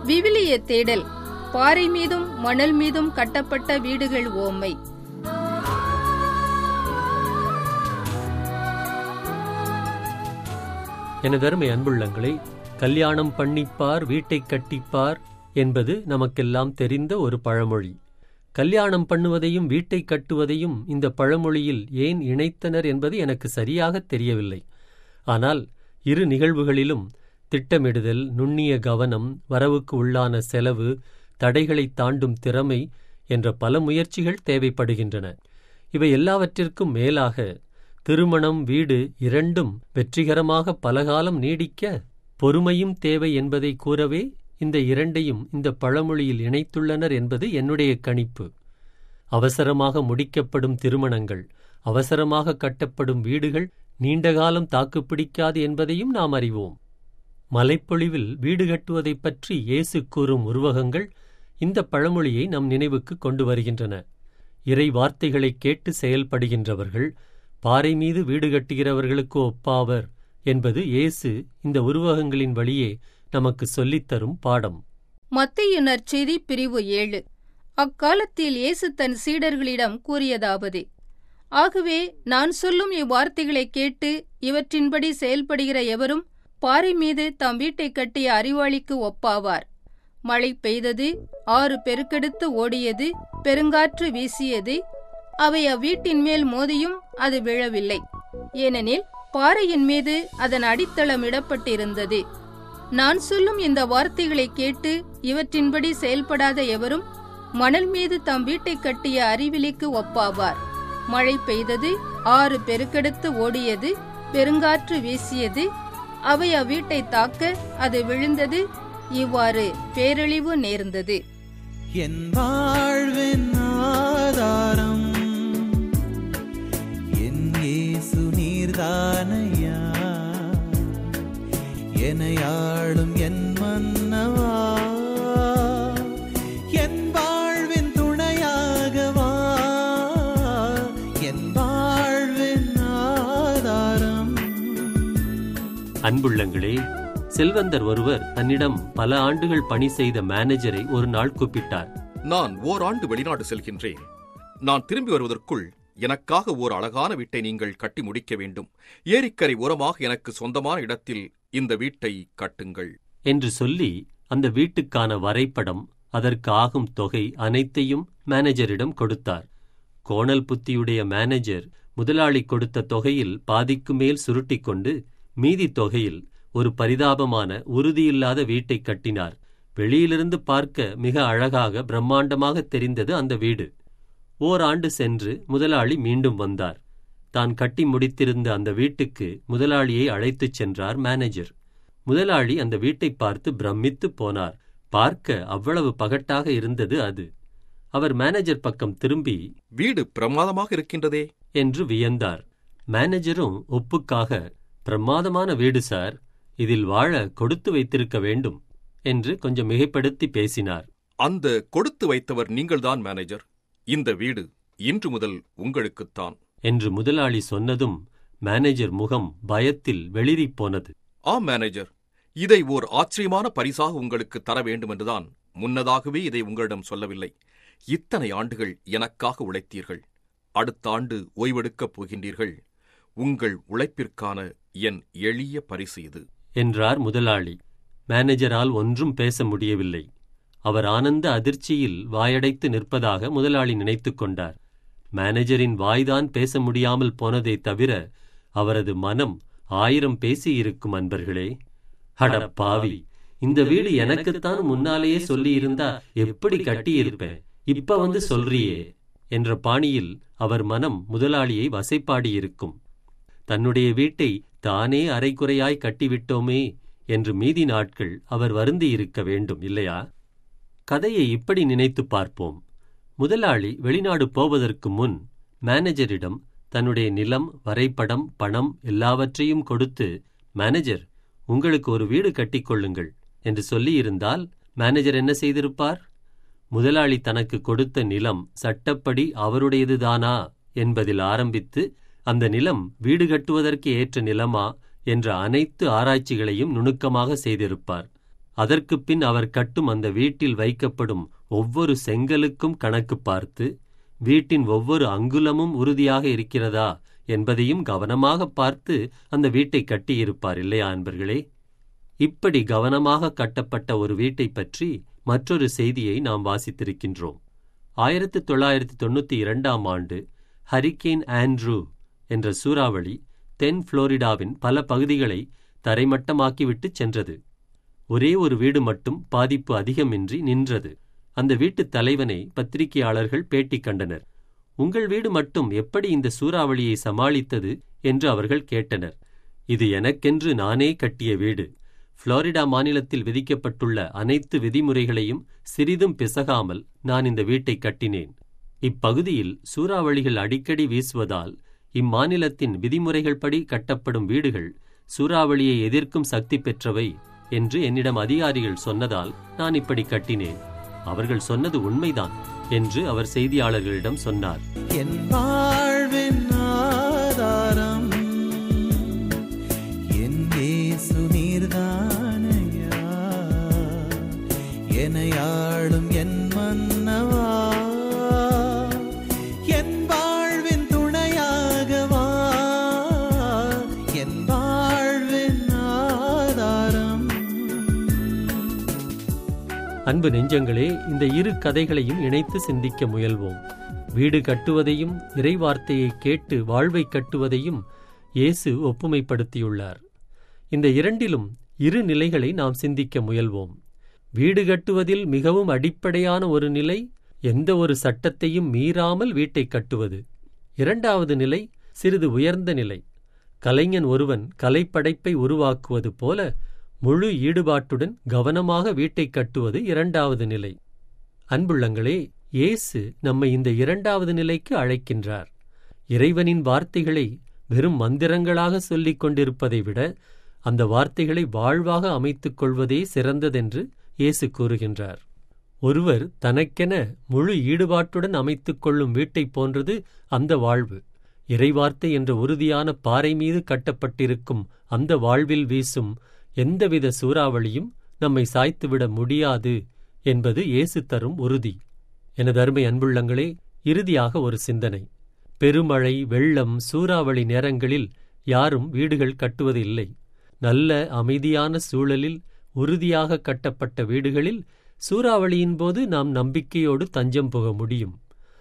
விவிலிய தேடல் பாறை மீதும் மணல் மீதும் கட்டப்பட்ட வீடுகள் ஓமை எனதருமை அன்புள்ளங்களே கல்யாணம் பண்ணிப்பார் வீட்டைக் கட்டிப்பார் என்பது நமக்கெல்லாம் தெரிந்த ஒரு பழமொழி கல்யாணம் பண்ணுவதையும் வீட்டைக் கட்டுவதையும் இந்த பழமொழியில் ஏன் இணைத்தனர் என்பது எனக்கு சரியாகத் தெரியவில்லை ஆனால் இரு நிகழ்வுகளிலும் திட்டமிடுதல் நுண்ணிய கவனம் வரவுக்கு உள்ளான செலவு தடைகளைத் தாண்டும் திறமை என்ற பல முயற்சிகள் தேவைப்படுகின்றன இவை எல்லாவற்றிற்கும் மேலாக திருமணம் வீடு இரண்டும் வெற்றிகரமாக பலகாலம் நீடிக்க பொறுமையும் தேவை என்பதை கூறவே இந்த இரண்டையும் இந்த பழமொழியில் இணைத்துள்ளனர் என்பது என்னுடைய கணிப்பு அவசரமாக முடிக்கப்படும் திருமணங்கள் அவசரமாக கட்டப்படும் வீடுகள் நீண்டகாலம் தாக்குப்பிடிக்காது என்பதையும் நாம் அறிவோம் மலைப்பொழிவில் வீடு கட்டுவதைப் பற்றி இயேசு கூறும் உருவகங்கள் இந்த பழமொழியை நம் நினைவுக்கு கொண்டு வருகின்றன இறை வார்த்தைகளைக் கேட்டு செயல்படுகின்றவர்கள் பாறை மீது வீடு கட்டுகிறவர்களுக்கு ஒப்பாவர் என்பது இயேசு இந்த உருவகங்களின் வழியே நமக்கு சொல்லித்தரும் பாடம் மத்திய நற்செய்தி பிரிவு ஏழு அக்காலத்தில் இயேசு தன் சீடர்களிடம் கூறியதாவது ஆகவே நான் சொல்லும் இவ்வார்த்தைகளைக் கேட்டு இவற்றின்படி செயல்படுகிற எவரும் பாறை மீது தம் வீட்டைக் கட்டிய அறிவாளிக்கு ஒப்பாவார் மழை பெய்தது ஆறு பெருக்கெடுத்து ஓடியது பெருங்காற்று வீசியது அவை அவ்வீட்டின் மேல் மோதியும் அது விழவில்லை ஏனெனில் பாறையின் மீது அதன் அடித்தளம் இடப்பட்டிருந்தது நான் சொல்லும் இந்த வார்த்தைகளை கேட்டு இவற்றின்படி செயல்படாத எவரும் மணல் மீது தம் வீட்டைக் கட்டிய அறிவிலிக்கு ஒப்பாவார் மழை பெய்தது ஆறு பெருக்கெடுத்து ஓடியது பெருங்காற்று வீசியது அவை அவ்வீட்டை தாக்க அது விழுந்தது இவ்வாறு பேரழிவு நேர்ந்தது என் வாழ்வின் ஆதாரம் என் இயேசு நீர்தானையா எனையாளும் என் மன்னவா என் வாழ்வின் துணையாகவா என் வாழ்வின் ஆதாரம் அன்புள்ளங்களே செல்வந்தர் ஒருவர் தன்னிடம் பல ஆண்டுகள் பணி செய்த மேனேஜரை ஒரு நாள் கூப்பிட்டார் நான் ஓராண்டு வெளிநாடு செல்கின்றேன் நான் திரும்பி வருவதற்குள் எனக்காக ஓர் அழகான வீட்டை நீங்கள் கட்டி முடிக்க வேண்டும் ஏரிக்கரை ஓரமாக எனக்கு சொந்தமான இடத்தில் இந்த வீட்டை கட்டுங்கள் என்று சொல்லி அந்த வீட்டுக்கான வரைபடம் அதற்கு ஆகும் தொகை அனைத்தையும் மேனேஜரிடம் கொடுத்தார் கோணல் புத்தியுடைய மேனேஜர் முதலாளி கொடுத்த தொகையில் பாதிக்கு மேல் சுருட்டிக் கொண்டு மீதி தொகையில் ஒரு பரிதாபமான உறுதியில்லாத வீட்டைக் கட்டினார் வெளியிலிருந்து பார்க்க மிக அழகாக பிரம்மாண்டமாக தெரிந்தது அந்த வீடு ஓராண்டு சென்று முதலாளி மீண்டும் வந்தார் தான் கட்டி முடித்திருந்த அந்த வீட்டுக்கு முதலாளியை அழைத்துச் சென்றார் மேனேஜர் முதலாளி அந்த வீட்டை பார்த்து பிரமித்துப் போனார் பார்க்க அவ்வளவு பகட்டாக இருந்தது அது அவர் மேனேஜர் பக்கம் திரும்பி வீடு பிரமாதமாக இருக்கின்றதே என்று வியந்தார் மேனேஜரும் ஒப்புக்காக பிரமாதமான வீடு சார் இதில் வாழ கொடுத்து வைத்திருக்க வேண்டும் என்று கொஞ்சம் மிகைப்படுத்தி பேசினார் அந்த கொடுத்து வைத்தவர் நீங்கள்தான் மேனேஜர் இந்த வீடு இன்று முதல் உங்களுக்குத்தான் என்று முதலாளி சொன்னதும் மேனேஜர் முகம் பயத்தில் வெளிறிப் போனது ஆம் மேனேஜர் இதை ஓர் ஆச்சரியமான பரிசாக உங்களுக்கு தர வேண்டும் என்றுதான் முன்னதாகவே இதை உங்களிடம் சொல்லவில்லை இத்தனை ஆண்டுகள் எனக்காக உழைத்தீர்கள் அடுத்த ஆண்டு ஓய்வெடுக்கப் போகின்றீர்கள் உங்கள் உழைப்பிற்கான என் எளிய பரிசு இது என்றார் முதலாளி மேனேஜரால் ஒன்றும் பேச முடியவில்லை அவர் ஆனந்த அதிர்ச்சியில் வாயடைத்து நிற்பதாக முதலாளி நினைத்துக் கொண்டார் மேனேஜரின் வாய்தான் பேச முடியாமல் போனதே தவிர அவரது மனம் ஆயிரம் பேசியிருக்கும் அன்பர்களே அட பாவி இந்த வீடு எனக்குத்தான் முன்னாலேயே சொல்லியிருந்தா எப்படி கட்டியிருப்பேன் இப்ப வந்து சொல்றியே என்ற பாணியில் அவர் மனம் முதலாளியை வசைப்பாடியிருக்கும் தன்னுடைய வீட்டை தானே அரைக்குறையாய் கட்டிவிட்டோமே என்று மீதி நாட்கள் அவர் வருந்தி இருக்க வேண்டும் இல்லையா கதையை இப்படி நினைத்துப் பார்ப்போம் முதலாளி வெளிநாடு போவதற்கு முன் மேனேஜரிடம் தன்னுடைய நிலம் வரைபடம் பணம் எல்லாவற்றையும் கொடுத்து மேனேஜர் உங்களுக்கு ஒரு வீடு கட்டிக்கொள்ளுங்கள் என்று சொல்லியிருந்தால் மேனேஜர் என்ன செய்திருப்பார் முதலாளி தனக்கு கொடுத்த நிலம் சட்டப்படி அவருடையதுதானா என்பதில் ஆரம்பித்து அந்த நிலம் வீடு கட்டுவதற்கு ஏற்ற நிலமா என்ற அனைத்து ஆராய்ச்சிகளையும் நுணுக்கமாக செய்திருப்பார் அதற்குப் பின் அவர் கட்டும் அந்த வீட்டில் வைக்கப்படும் ஒவ்வொரு செங்கலுக்கும் கணக்கு பார்த்து வீட்டின் ஒவ்வொரு அங்குலமும் உறுதியாக இருக்கிறதா என்பதையும் கவனமாக பார்த்து அந்த வீட்டை கட்டியிருப்பார் இல்லையா அன்பர்களே இப்படி கவனமாக கட்டப்பட்ட ஒரு வீட்டைப் பற்றி மற்றொரு செய்தியை நாம் வாசித்திருக்கின்றோம் ஆயிரத்து தொள்ளாயிரத்து தொண்ணூற்றி இரண்டாம் ஆண்டு ஹரிகேன் ஆண்ட்ரூ என்ற சூறாவளி தென் புளோரிடாவின் பல பகுதிகளை தரைமட்டமாக்கிவிட்டு சென்றது ஒரே ஒரு வீடு மட்டும் பாதிப்பு அதிகமின்றி நின்றது அந்த வீட்டுத் தலைவனை பத்திரிகையாளர்கள் பேட்டி கண்டனர் உங்கள் வீடு மட்டும் எப்படி இந்த சூறாவளியை சமாளித்தது என்று அவர்கள் கேட்டனர் இது எனக்கென்று நானே கட்டிய வீடு புளோரிடா மாநிலத்தில் விதிக்கப்பட்டுள்ள அனைத்து விதிமுறைகளையும் சிறிதும் பிசகாமல் நான் இந்த வீட்டை கட்டினேன் இப்பகுதியில் சூறாவளிகள் அடிக்கடி வீசுவதால் இம்மாநிலத்தின் விதிமுறைகள் படி கட்டப்படும் வீடுகள் சூறாவளியை எதிர்க்கும் சக்தி பெற்றவை என்று என்னிடம் அதிகாரிகள் சொன்னதால் நான் இப்படி கட்டினேன் அவர்கள் சொன்னது உண்மைதான் என்று அவர் செய்தியாளர்களிடம் சொன்னார் என் வாழ்வின் ஆதாரம் என் இயேசு நீர்தானையா என்னை ஆளும் என் மன்னவா என் வாழ்வின் துணையாகவா என் வாழ்வின் ஆதாரம் அன்பு நெஞ்சங்களே இந்த இரு கதைகளையும் இணைத்து சிந்திக்க முயல்வோம் வீடு கட்டுவதையும் இறைவார்த்தையை கேட்டு வாழ்வை கட்டுவதையும் இயேசு ஒப்புமைப்படுத்தியுள்ளார் இந்த இரண்டிலும் இரு நிலைகளை நாம் சிந்திக்க முயல்வோம் வீடு கட்டுவதில் மிகவும் அடிப்படையான ஒரு நிலை எந்த ஒரு சட்டத்தையும் மீறாமல் வீட்டை கட்டுவது இரண்டாவது நிலை சிறிது உயர்ந்த நிலை கலைஞன் ஒருவன் கலைப்படைப்பை உருவாக்குவது போல முழு ஈடுபாட்டுடன் கவனமாக வீட்டை கட்டுவது இரண்டாவது நிலை அன்புள்ளங்களே இயேசு நம்மை இந்த இரண்டாவது நிலைக்கு அழைக்கின்றார் இறைவனின் வார்த்தைகளை வெறும் மந்திரங்களாக சொல்லிக் கொண்டிருப்பதை விட அந்த வார்த்தைகளை வாழ்வாக அமைத்துக் கொள்வதே சிறந்ததென்று இயேசு கூறுகின்றார் ஒருவர் தனக்கென முழு ஈடுபாட்டுடன் அமைத்துக் கொள்ளும் வீட்டைப் போன்றது அந்த வாழ்வு இறைவார்த்தை என்ற உறுதியான பாறை மீது கட்டப்பட்டிருக்கும் அந்த வாழ்வில் வீசும் எந்தவித சூறாவளியும் நம்மை சாய்த்துவிட முடியாது என்பது இயேசு தரும் உறுதி எனது அருமை அன்புள்ளங்களே இறுதியாக ஒரு சிந்தனை பெருமழை வெள்ளம் சூறாவளி நேரங்களில் யாரும் வீடுகள் கட்டுவது இல்லை நல்ல அமைதியான சூழலில் உறுதியாக கட்டப்பட்ட வீடுகளில் சூறாவளியின் போது நாம் நம்பிக்கையோடு தஞ்சம் புக முடியும்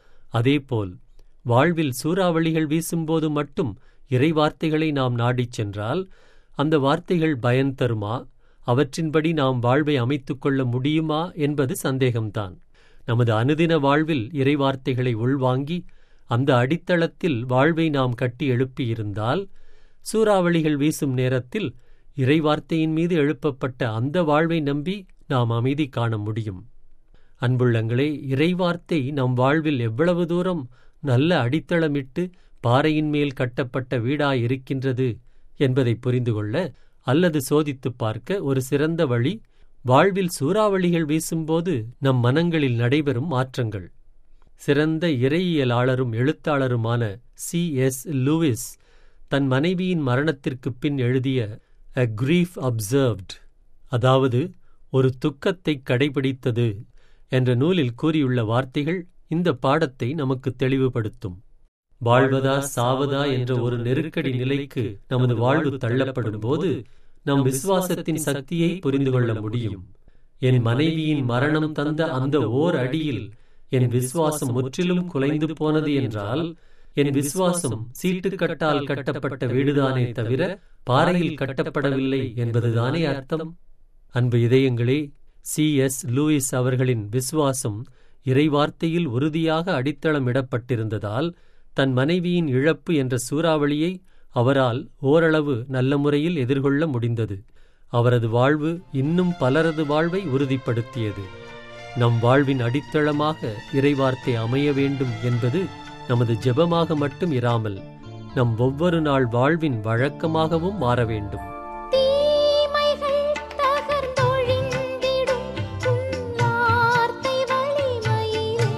அதேபோல் வாழ்வில் சூறாவளிகள் வீசும்போது மட்டும் இறைவார்த்தைகளை நாம் நாடிச் சென்றால் அந்த வார்த்தைகள் பயன் தருமா அவற்றின்படி நாம் வாழ்வை அமைத்துக் கொள்ள முடியுமா என்பது சந்தேகம்தான் நமது அனுதின வாழ்வில் இறைவார்த்தைகளை உள்வாங்கி அந்த அடித்தளத்தில் வாழ்வை நாம் கட்டி எழுப்பியிருந்தால் சூறாவளிகள் வீசும் நேரத்தில் இறைவார்த்தையின் மீது எழுப்பப்பட்ட அந்த வாழ்வை நம்பி நாம் அமைதி காண முடியும் அன்புள்ளங்களே இறைவார்த்தை நம் வாழ்வில் எவ்வளவு தூரம் நல்ல அடித்தளமிட்டு பாறையின் மேல் கட்டப்பட்ட வீடாயிருக்கின்றது என்பதை புரிந்து கொள்ள அல்லது சோதித்துப் பார்க்க ஒரு சிறந்த வழி வாழ்வில் சூறாவளிகள் வீசும்போது நம் மனங்களில் நடைபெறும் மாற்றங்கள் சிறந்த இறையியலாளரும் எழுத்தாளருமான சி எஸ் லூவிஸ் தன் மனைவியின் மரணத்திற்குப் பின் எழுதிய அ கிரீஃப் அப்சர்வ்ட் அதாவது ஒரு துக்கத்தை கடைபிடித்தது என்ற நூலில் கூறியுள்ள வார்த்தைகள் இந்த பாடத்தை நமக்கு தெளிவுபடுத்தும் வாழ்வதா சாவதா என்ற ஒரு நெருக்கடி நிலைக்கு நமது வாழ்வு தள்ளப்படும் போது நம் விசுவாசத்தின் சக்தியை புரிந்து கொள்ள முடியும் என் மனைவியின் மரணம் தந்த அந்த ஓர் அடியில் என் விசுவாசம் முற்றிலும் குலைந்து போனது என்றால் என் விசுவாசம் சீட்டுக்கட்டால் கட்டப்பட்ட வீடுதானே தவிர பாறையில் கட்டப்படவில்லை என்பதுதானே அர்த்தம் அன்பு இதயங்களே சி எஸ் லூயிஸ் அவர்களின் விசுவாசம் இறைவார்த்தையில் உறுதியாக அடித்தளமிடப்பட்டிருந்ததால் தன் மனைவியின் இழப்பு என்ற சூறாவளியை அவரால் ஓரளவு நல்ல முறையில் எதிர்கொள்ள முடிந்தது அவரது வாழ்வு இன்னும் பலரது வாழ்வை உறுதிப்படுத்தியது நம் வாழ்வின் அடித்தளமாக இறைவார்த்தை அமைய வேண்டும் என்பது நமது ஜெபமாக மட்டும் இராமல் நம் ஒவ்வொரு நாள் வாழ்வின் வழக்கமாகவும் மாற வேண்டும் தீமைகள் தகர்ந்தொழிந்திடும் உன் வார்த்தை வலிமையிலே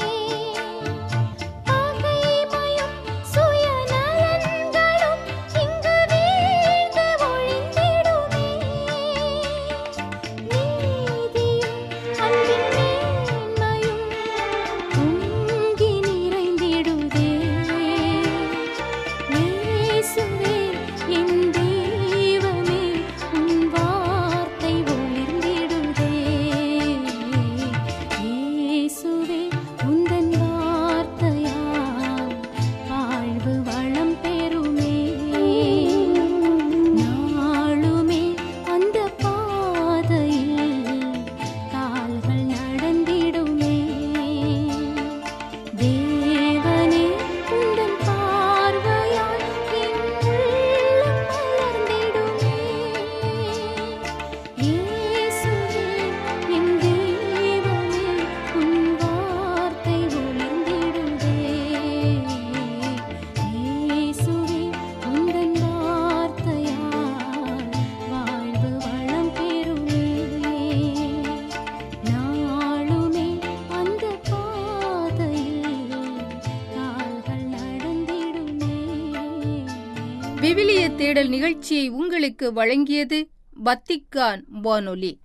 பகைமையும் சுயநலன்களும் இங்கு வீழ்ந்து ஒழிந்திடுமே விவிலிய தேடல் நிகழ்ச்சியை உங்களுக்கு வழங்கியது வத்திக்கான் வானொலி